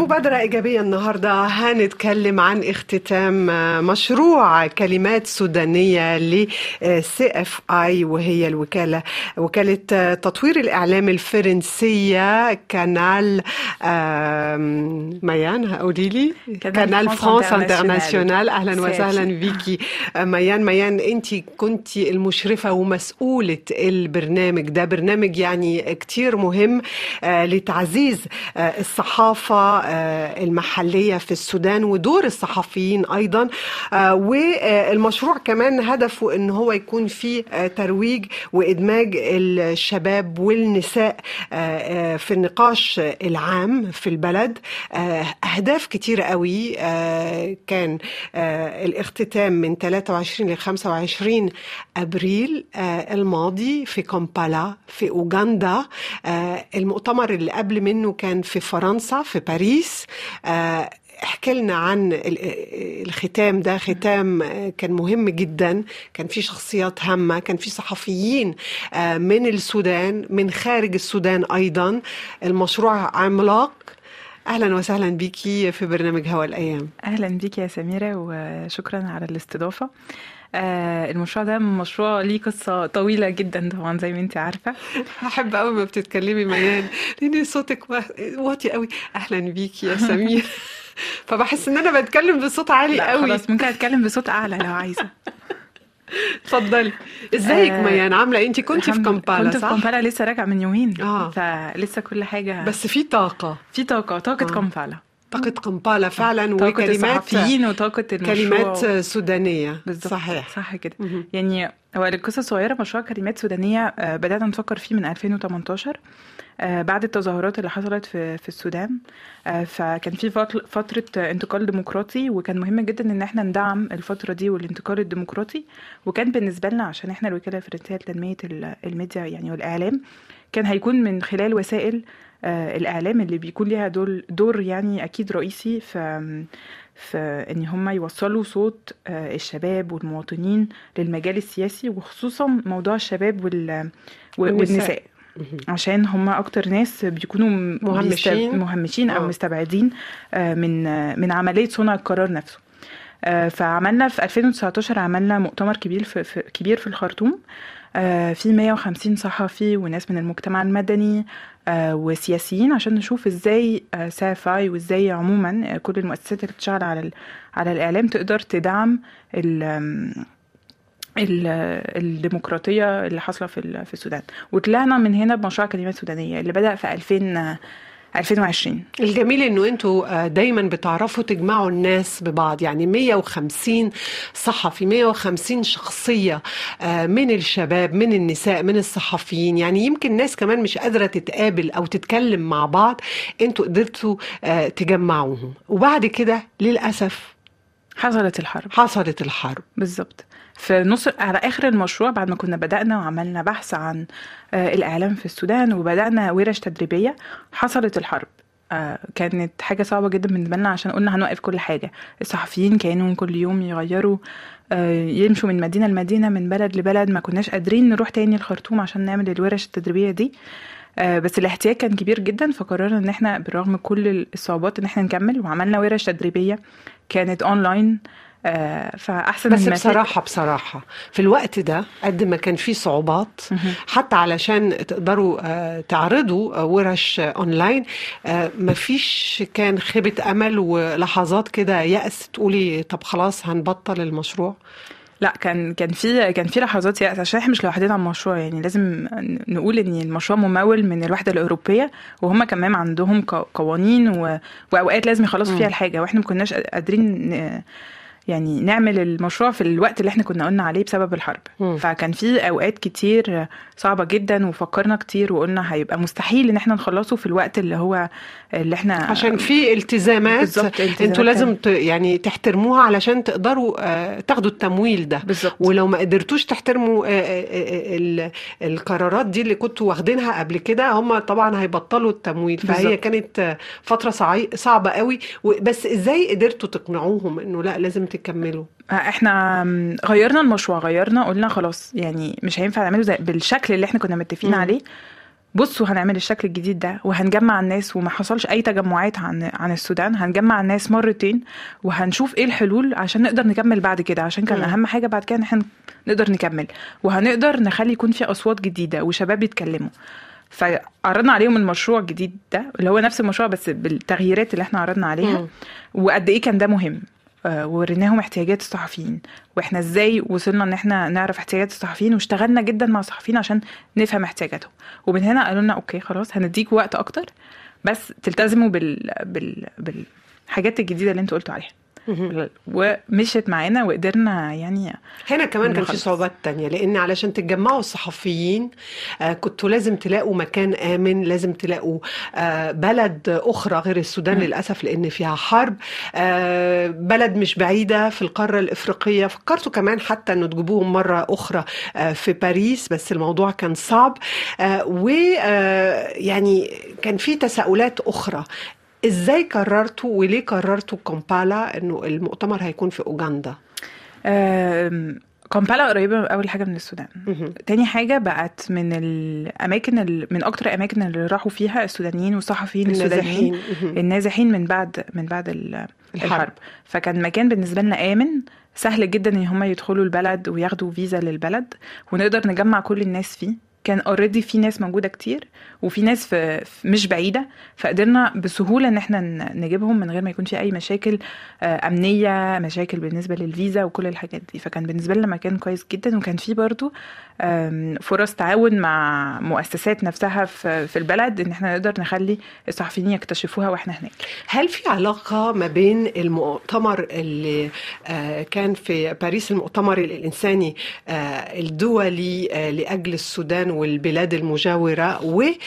مبادرة إيجابية النهاردة هنتكلم عن اختتام مشروع كلمات سودانية لسي اف اي وهي الوكالة وكالة تطوير الإعلام الفرنسية كانال ميان قولي لي كانال فرانس انترناسيونال أهلا وسهلا بيكي ميان ميان أنت كنت المشرفة ومسؤولة البرنامج ده برنامج يعني كتير مهم لتعزيز الصحافة المحلية في السودان ودور الصحفيين أيضا والمشروع كمان هدفه أن هو يكون فيه ترويج وإدماج الشباب والنساء في النقاش العام في البلد أهداف كتيرة قوي كان الاختتام من 23 ل 25 أبريل الماضي في كومبالا في أوغندا المؤتمر اللي قبل منه كان في فرنسا في باريس احكي لنا عن الختام ده ختام كان مهم جدا كان في شخصيات هامة كان في صحفيين من السودان من خارج السودان أيضا المشروع عملاق اهلا وسهلا بيكي في برنامج هوا الايام اهلا بيكي يا سميره وشكرا على الاستضافه آه المشروع ده مشروع ليه قصة طويلة جدا طبعا زي ما انت عارفة هحب قوي ما بتتكلمي ميان لان صوتك واطي قوي اهلا بيكي يا سمير فبحس ان انا بتكلم بصوت عالي لا قوي خلاص ممكن اتكلم بصوت اعلى لو عايزة اتفضلي ازيك آه، ميان عامله انت كنت في الحمد- كمبالا كنت في صح كومبالا لسه راجعة من يومين آه. فلسه كل حاجة بس في طاقه في طاقة طاقة آه. كومبالا طاقه كمبالا فعلا طاقة وكلمات الصحفيين وطاقة المشروع كلمات سودانيه بالظبط صحيح صح كده مهم. يعني هو القصة صغيرة مشروع كلمات سودانية آه، بدأنا نفكر فيه من 2018 آه، بعد التظاهرات اللي حصلت في في السودان آه، فكان في فت- فترة آه، انتقال ديمقراطي وكان مهم جدا ان احنا ندعم الفترة دي والانتقال الديمقراطي وكان بالنسبة لنا عشان احنا الوكالة الفرنسية لتنمية ال- الميديا يعني والإعلام كان هيكون من خلال وسائل آه، الإعلام اللي بيكون ليها دور دور يعني أكيد رئيسي في في ان هم يوصلوا صوت آه، الشباب والمواطنين للمجال السياسي وخصوصا موضوع الشباب وال والنساء. والنساء مهم. عشان هم اكتر ناس بيكونوا م- مهمشين. بيست- مهمشين او آه. مستبعدين آه، من آه، من عمليه صنع القرار نفسه آه، فعملنا في 2019 عملنا مؤتمر كبير في, في كبير في الخرطوم آه، في 150 صحفي وناس من المجتمع المدني آه، وسياسيين عشان نشوف ازاي آه، سافاي وازاي عموما آه، كل المؤسسات اللي بتشتغل على ال- على الاعلام تقدر تدعم ال- آم، ال- الديمقراطيه اللي حاصله في ال- في السودان وطلعنا من هنا بمشروع كلمات سودانيه اللي بدا في 2000 2020 الجميل انه انتوا آه، دايما بتعرفوا تجمعوا الناس ببعض يعني 150 صحفي 150 شخصية آه، من الشباب من النساء من الصحفيين يعني يمكن ناس كمان مش قادرة تتقابل او تتكلم مع بعض انتوا قدرتوا آه، تجمعوهم وبعد كده للأسف حصلت الحرب حصلت الحرب بالظبط في نص على اخر المشروع بعد ما كنا بدانا وعملنا بحث عن آه، الاعلام في السودان وبدانا ورش تدريبيه حصلت الحرب آه، كانت حاجه صعبه جدا بالنسبه لنا عشان قلنا هنوقف كل حاجه الصحفيين كانوا كل يوم يغيروا آه، يمشوا من مدينه لمدينه من بلد لبلد ما كناش قادرين نروح تاني الخرطوم عشان نعمل الورش التدريبيه دي آه، بس الاحتياج كان كبير جدا فقررنا ان احنا بالرغم كل الصعوبات ان احنا نكمل وعملنا ورش تدريبيه كانت اونلاين آه، فاحسن بس من بصراحة بصراحة في الوقت ده قد ما كان في صعوبات مهم. حتى علشان تقدروا آه، تعرضوا آه، ورش آه، اونلاين آه، مفيش كان خيبة امل ولحظات كده يأس تقولي طب خلاص هنبطل المشروع لا كان كان في كان في لحظات يأس عشان احنا مش لوحدنا على المشروع يعني لازم نقول ان المشروع ممول من الوحده الاوروبيه وهم كمان عندهم ق- قوانين و... واوقات لازم يخلصوا فيها مم. الحاجه واحنا ما كناش قادرين ن... يعني نعمل المشروع في الوقت اللي احنا كنا قلنا عليه بسبب الحرب مم. فكان في اوقات كتير صعبه جدا وفكرنا كتير وقلنا هيبقى مستحيل ان احنا نخلصه في الوقت اللي هو اللي احنا عشان في التزامات بالظبط، التزامات انتوا لازم كان- ت- يعني تحترموها علشان تقدروا آه، تاخدوا التمويل ده بالظبط ولو ما قدرتوش تحترموا آه، آه، آه، ال- القرارات دي اللي كنتوا واخدينها قبل كده هم طبعا هيبطلوا التمويل فهي بالظبط. كانت آه، فترة صعي- صعبة قوي و- بس ازاي قدرتوا تقنعوهم انه لا لازم تكملوا احنا غيرنا المشروع غيرنا قلنا خلاص يعني مش هينفع نعمله زي بالشكل اللي احنا كنا متفقين مم. عليه بصوا هنعمل الشكل الجديد ده وهنجمع الناس وما حصلش اي تجمعات عن عن السودان هنجمع الناس مرتين وهنشوف ايه الحلول عشان نقدر نكمل بعد كده عشان كان مم. اهم حاجه بعد كده ان احنا نقدر نكمل وهنقدر نخلي يكون في اصوات جديده وشباب يتكلموا فعرضنا عليهم المشروع الجديد ده اللي هو نفس المشروع بس بالتغييرات اللي احنا عرضنا عليها مم. وقد ايه كان ده مهم آه، ووريناهم احتياجات الصحفيين واحنا ازاي وصلنا ان احنا نعرف احتياجات الصحفيين واشتغلنا جدا مع الصحفيين عشان نفهم احتياجاتهم ومن هنا قالوا لنا اوكي خلاص هنديك وقت اكتر بس تلتزموا بال... بال... بالحاجات الجديده اللي انتوا قلتوا عليها مهم. ومشيت معانا وقدرنا يعني هنا كمان كان في نخلص. صعوبات تانية لأن علشان تتجمعوا الصحفيين آه، كنتوا لازم تلاقوا مكان آمن لازم تلاقوا آه، بلد أخرى غير السودان مم. للأسف لأن فيها حرب آه، بلد مش بعيدة في القارة الإفريقية فكرتوا كمان حتى أنه تجيبوهم مرة أخرى آه، في باريس بس الموضوع كان صعب ويعني كان في تساؤلات أخرى ازاي قررتوا وليه قررتوا كومبالا انه المؤتمر هيكون في اوغندا آم، كامبالا قريبه اول حاجه من السودان مهم. تاني حاجة بقت من الأماكن ال... من أكتر الأماكن اللي راحوا فيها السودانيين والصحفيين السودانيين النازحين مهم. النازحين من بعد من بعد ال- الحرب. الحرب فكان مكان بالنسبة لنا آمن سهل جدا إن هم يدخلوا البلد وياخدوا فيزا للبلد ونقدر نجمع كل الناس فيه كان اوريدي في ناس موجوده كتير وفي ناس في في- مش بعيده فقدرنا بسهوله ان احنا ن- نجيبهم من غير ما يكون في اي مشاكل آه، امنيه مشاكل بالنسبه للفيزا وكل الحاجات دي فكان بالنسبه لنا مكان كويس جدا وكان في برضو آم، فرص تعاون مع مؤسسات نفسها في في البلد ان احنا نقدر نخلي الصحفيين يكتشفوها واحنا هناك هل في علاقة ما بين المؤتمر اللي آه، كان في باريس المؤتمر الإنساني آه، الدولي آه، لأجل السودان والبلاد المجاورة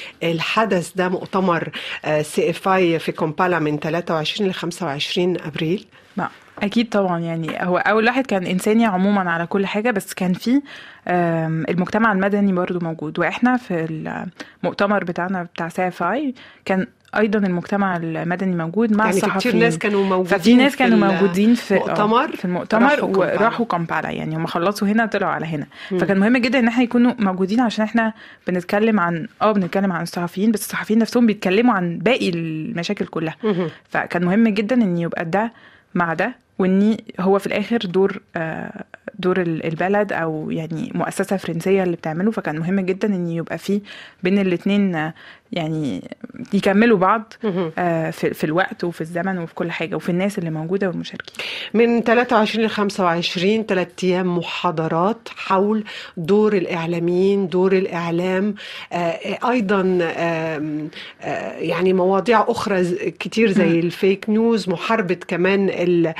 والحدث ده مؤتمر سي اف اي في كومبالا من 23 ل 25 أبريل ما اكيد طبعا يعني هو اول واحد كان انساني عموما على كل حاجه بس كان في آم، المجتمع المدني برضو موجود واحنا في المؤتمر بتاعنا بتاع سافاي كان ايضا المجتمع المدني موجود مع يعني في الصحفيين كتير ناس كانوا موجودين ففي ناس كانوا في موجودين في المؤتمر في المؤتمر راحوا كامبالا. وراحوا كامبالا يعني هم خلصوا هنا طلعوا على هنا مم. فكان مهم جدا ان احنا يكونوا موجودين عشان احنا بنتكلم عن اه بنتكلم عن الصحفيين بس الصحفيين نفسهم بيتكلموا عن باقي المشاكل كلها مهم. فكان مهم جدا ان يبقى ده مع ده وان هو في الاخر دور آه، دور ال- البلد او يعني مؤسسه فرنسيه اللي بتعمله فكان مهم جدا ان يبقى في بين الاثنين يعني يكملوا بعض مهم. آه، في في الوقت وفي الزمن وفي كل حاجه وفي الناس اللي موجوده والمشاركين من 23 ل 25 ثلاث ايام محاضرات حول دور الاعلاميين دور الاعلام آه، ايضا آم، آه، يعني مواضيع اخرى ز- كتير زي الفيك نيوز محاربه كمان ال-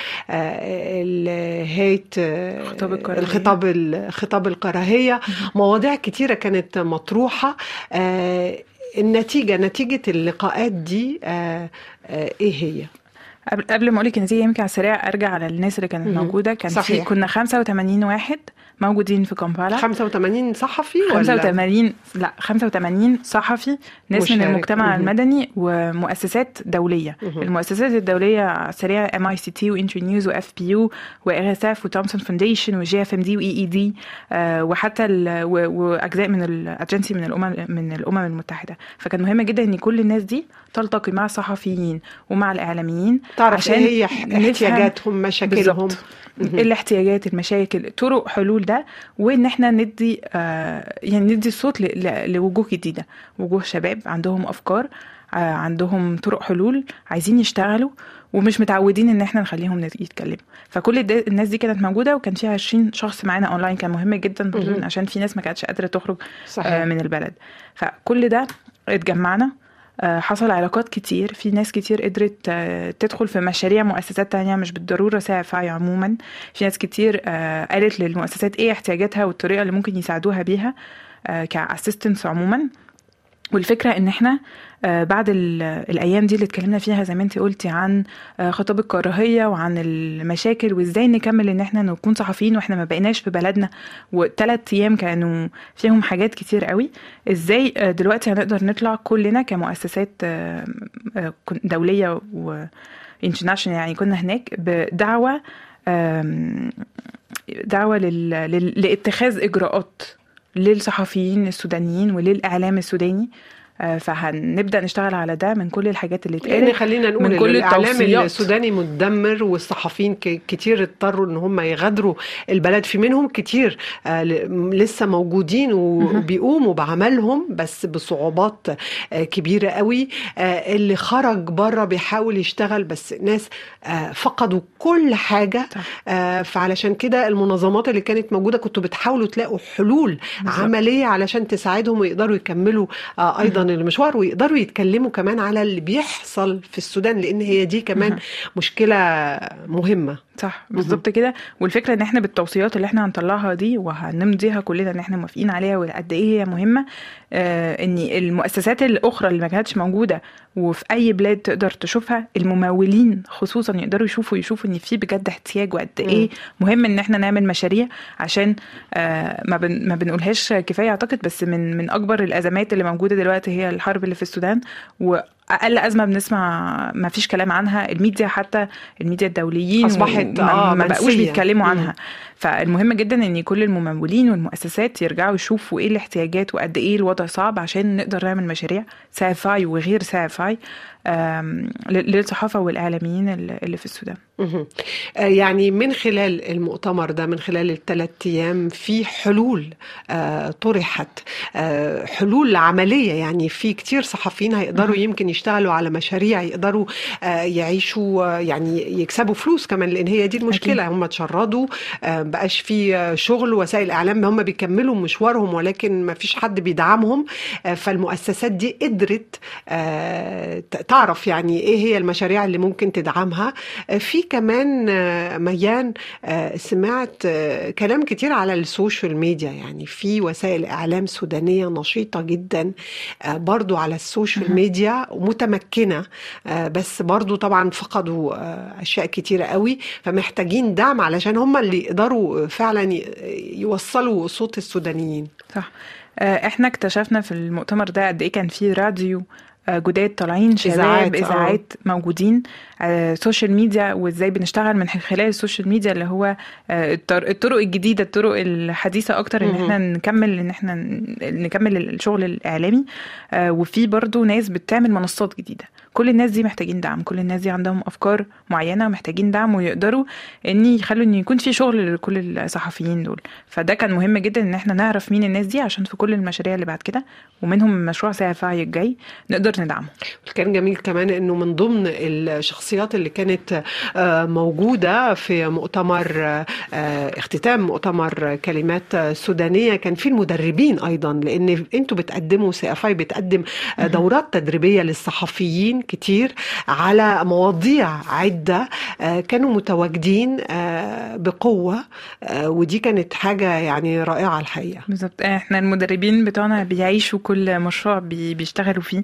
آه، الهيت آه، خطاب الكراهية. الخطاب الخطاب الكراهيه مواضيع كتيره كانت مطروحه آه، النتيجه نتيجه اللقاءات دي آه، آه، ايه هي؟ قبل قبل ما اقول لك النتيجه يمكن على السريع ارجع على الناس اللي كانت مهم. موجوده كان في صحيح. كنا 85 واحد موجودين في كامبالا 85 صحفي ولا 85 لا 85 صحفي ناس مشارك. من المجتمع مهم. المدني ومؤسسات دوليه مهم. المؤسسات الدوليه سريعه ام اي سي تي وانتري نيوز واف بي يو وار اس اف وتومسون فونديشن وجي اف ام دي واي اي دي وحتى ال- و- واجزاء من الاجنسي من الامم من الامم المتحده فكان مهم جدا ان كل الناس دي تلتقي مع الصحفيين ومع الاعلاميين تعرف عشان ايه هي ح- نفهم احتياجاتهم مشاكلهم بالظبط ايه الاحتياجات المشاكل طرق حلول ده وان احنا ندي آه يعني ندي الصوت ل- ل- لوجوه جديده وجوه شباب عندهم افكار آه عندهم طرق حلول عايزين يشتغلوا ومش متعودين ان احنا نخليهم نت- يتكلموا فكل ده الناس دي كانت موجوده وكان فيها 20 شخص معانا اونلاين كان مهم جدا برضو مهم. عشان في ناس ما كانتش قادره تخرج آه صحيح من البلد فكل ده اتجمعنا آه، حصل علاقات كتير في ناس كتير قدرت آه، تدخل في مشاريع مؤسسات تانية مش بالضرورة سافعي عموما في ناس كتير آه، قالت للمؤسسات ايه احتياجاتها والطريقة اللي ممكن يساعدوها بيها كاسيستنس عموما والفكرة ان احنا آه، بعد ال- الايام دي اللي اتكلمنا فيها زي ما انت قلتي عن آه، خطاب الكراهية وعن المشاكل وازاي نكمل ان احنا نكون صحفيين واحنا ما بقيناش في بلدنا وثلاث ايام كانوا فيهم حاجات كتير قوي ازاي آه، دلوقتي هنقدر نطلع كلنا كمؤسسات آه، آه، كن- دولية و international يعني كنا هناك بدعوة آم، دعوة لل... لل... لاتخاذ إجراءات للصحفيين السودانيين وللاعلام السوداني آه، فهنبدا نشتغل على ده من كل الحاجات اللي اتقالت يعني خلينا نقول من كل الاعلام التوصيات. السوداني متدمر والصحفيين ك- كتير اضطروا ان هم يغادروا البلد في منهم كتير آه، ل- لسه موجودين و- وبيقوموا بعملهم بس بصعوبات آه، كبيره قوي آه، اللي خرج بره بيحاول يشتغل بس ناس آه، فقدوا كل حاجه صح. آه، فعلشان كده المنظمات اللي كانت موجوده كنتوا بتحاولوا تلاقوا حلول بالظبط. عمليه علشان تساعدهم ويقدروا يكملوا آه، ايضا المشوار ويقدروا يتكلموا كمان على اللي بيحصل في السودان لان هي دي كمان مهم. مشكله مهمه صح بالظبط كده والفكره ان احنا بالتوصيات اللي احنا هنطلعها دي وهنمضيها كلنا ان احنا موافقين عليها وقد ايه هي مهمه آه ان المؤسسات الاخرى اللي ما كانتش موجوده وفي اي بلاد تقدر تشوفها الممولين خصوصا يقدروا يشوفوا يشوفوا ان في بجد احتياج وقد ايه مهم ان احنا نعمل مشاريع عشان آه ما بن ما بنقولهاش كفايه اعتقد بس من من اكبر الازمات اللي موجوده دلوقتي هي الحرب اللي في السودان واقل ازمه بنسمع ما فيش كلام عنها الميديا حتى الميديا الدوليين أصبحت، ما, آه، ما بقوش منسية. بيتكلموا مم. عنها فالمهم جدا ان كل الممولين والمؤسسات يرجعوا يشوفوا ايه الاحتياجات وقد ايه الوضع صعب عشان نقدر نعمل مشاريع سافاي وغير سافاي آم، ل- للصحافه والاعلاميين اللي اللي في السودان مهم. آه، يعني من خلال المؤتمر ده من خلال الثلاث ايام في حلول آه، طرحت آه، حلول عمليه يعني في كتير صحفيين هيقدروا يمكن يشتغلوا على مشاريع يقدروا آه، يعيشوا آه، يعني يكسبوا فلوس كمان لان هي دي المشكله هم اتشردوا آه، بقاش في آه، شغل وسائل اعلام هم بيكملوا مشوارهم ولكن ما فيش حد بيدعمهم آه، فالمؤسسات دي قدرت آه، ت- تعرف يعني ايه هي المشاريع اللي ممكن تدعمها آه، في كمان آه، ميان آه، سمعت آه، كلام كتير على السوشيال ميديا يعني في وسائل اعلام سودانيه نشيطه جدا آه، برضو على السوشيال ميديا ومتمكنه آه، بس برضو طبعا فقدوا آه، اشياء كتيره قوي فمحتاجين دعم علشان هم اللي يقدروا فعلا ي- يوصلوا صوت السودانيين صح آه، احنا اكتشفنا في المؤتمر ده قد ايه كان في راديو آه، جداد طالعين شباب إذاعات، آه. اذاعات موجودين آه، سوشيال ميديا وازاي بنشتغل من خلال السوشيال ميديا اللي هو آه، الطر- الطرق الجديده الطرق الحديثه اكتر ان مهم. احنا نكمل ان احنا ن- نكمل الشغل الاعلامي آه، وفي برضو ناس بتعمل منصات جديده كل الناس دي محتاجين دعم كل الناس دي عندهم افكار معينه ومحتاجين دعم ويقدروا ان يخلوا ان يكون في شغل لكل الصحفيين دول فده كان مهم جدا ان احنا نعرف مين الناس دي عشان في كل المشاريع اللي بعد كده ومنهم مشروع سافاي الجاي نقدر ندعمه كان جميل كمان انه من ضمن الشخصيات اللي كانت آه، موجوده في مؤتمر آه، اختتام مؤتمر كلمات سودانيه كان في المدربين ايضا لان انتوا بتقدموا سي اف اي بتقدم آه، دورات تدريبيه للصحفيين كتير على مواضيع عده آه، كانوا متواجدين آه، بقوه آه، ودي كانت حاجه يعني رائعه الحقيقه بالظبط احنا المدربين بتوعنا بيعيشوا كل مشروع بي- بيشتغلوا فيه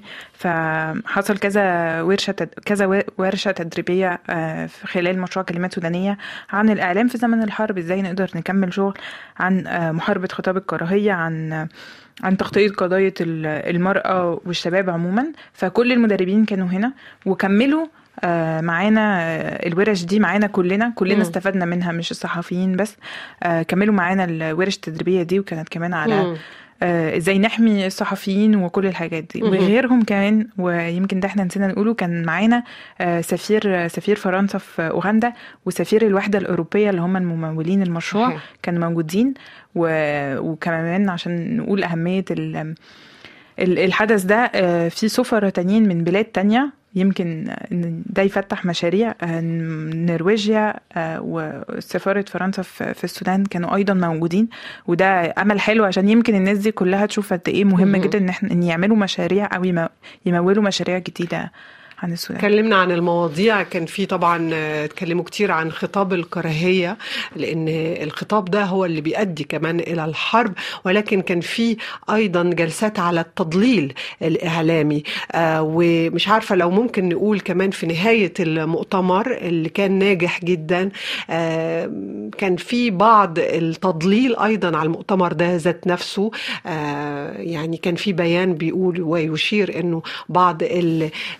فحصل كذا ورشه تد... كذا و- ورشه تدريبيه آه، في خلال مشروع كلمات سودانيه عن الاعلام في زمن الحرب ازاي نقدر نكمل شغل عن آه، محاربه خطاب الكراهيه عن عن تغطية قضايا ال- المرأة والشباب عموما فكل المدربين كانوا هنا وكملوا آه، معانا آه، الورش دي معانا كلنا كلنا مم. استفدنا منها مش الصحفيين بس آه، كملوا معانا الورش التدريبية دي وكانت كمان على مم. آه، ازاي نحمي الصحفيين وكل الحاجات دي مهم. وغيرهم كمان ويمكن ده احنا نسينا نقوله كان معانا آه، سفير سفير فرنسا في اوغندا وسفير الوحده الاوروبيه اللي هم الممولين المشروع صحيح. كانوا موجودين و- وكمان عشان نقول اهميه ال- ال- الحدث ده آه، في سفراء تانيين من بلاد تانية يمكن ان ده يفتح مشاريع آه، نرويجيا آه، وسفارة فرنسا في في السودان كانوا ايضا موجودين وده امل حلو عشان يمكن الناس دي كلها تشوف قد ايه مهم مهم. جدا ان احنا ان يعملوا مشاريع او يمو- يمولوا مشاريع جديده عن السودان اتكلمنا عن المواضيع كان في طبعا آه، اتكلموا كتير عن خطاب الكراهية لأن الخطاب ده هو اللي بيؤدي كمان إلى الحرب ولكن كان في أيضا جلسات على التضليل الإعلامي آه، ومش عارفة لو ممكن نقول كمان في نهاية المؤتمر اللي كان ناجح جدا آه، كان في بعض التضليل أيضا على المؤتمر ده ذات نفسه آه، يعني كان في بيان بيقول ويشير أنه بعض ال- آه،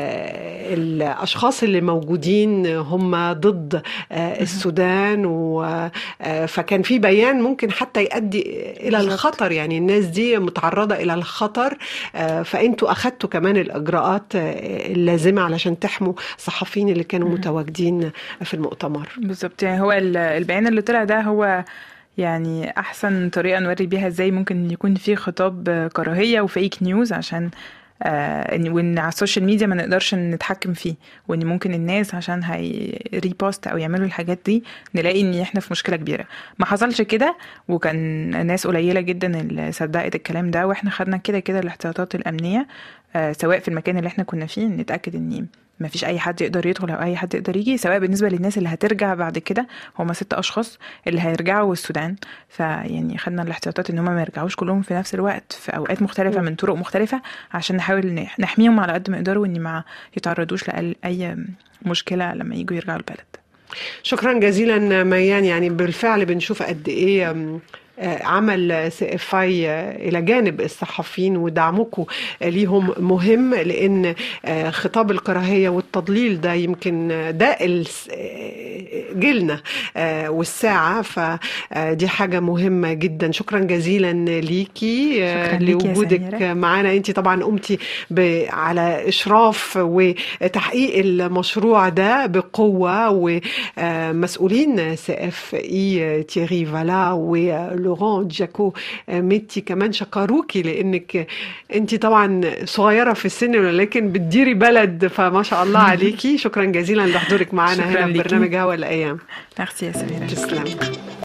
الاشخاص اللي موجودين هم ضد السودان فكان في بيان ممكن حتى يؤدي الى الخطر يعني الناس دي متعرضه الى الخطر فانتوا اخذتوا كمان الاجراءات اللازمه علشان تحموا الصحفيين اللي كانوا متواجدين في المؤتمر بالظبط يعني هو البيان اللي طلع ده هو يعني احسن طريقه نوري بيها ازاي ممكن يكون في خطاب كراهيه وفيك نيوز عشان آه وان على السوشيال ميديا ما نقدرش نتحكم فيه وان ممكن الناس عشان هي ريبوست او يعملوا الحاجات دي نلاقي ان احنا في مشكله كبيره ما حصلش كده وكان ناس قليله جدا اللي صدقت الكلام ده واحنا خدنا كده كده الاحتياطات الامنيه آه سواء في المكان اللي احنا كنا فيه نتاكد ان ما فيش اي حد يقدر يدخل او اي حد يقدر يجي سواء بالنسبه للناس اللي هترجع بعد كده هما ست اشخاص اللي هيرجعوا السودان فيعني خدنا الاحتياطات ان هما ما يرجعوش كلهم في نفس الوقت في اوقات مختلفه من طرق مختلفه عشان نحاول نحميهم على قد ما يقدروا ان ما يتعرضوش لاي مشكله لما يجوا يرجعوا البلد شكرا جزيلا ميان يعني بالفعل بنشوف قد ايه عمل سي اف اي الى جانب الصحفيين ودعمكم ليهم مهم لان خطاب الكراهيه والتضليل ده يمكن ده جيلنا والساعه فدي حاجه مهمه جدا شكرا جزيلا ليكي لوجودك معانا انت طبعا قمتي على اشراف وتحقيق المشروع ده بقوه ومسؤولين سي اف اي تيري فالا و لوران جاكو ميتي كمان شكروكي لانك انت طبعا صغيره في السن ولكن بتديري بلد فما شاء الله عليكي شكرا جزيلا لحضورك معنا هنا في برنامج هوا الايام ميرسي يا سميره تسلم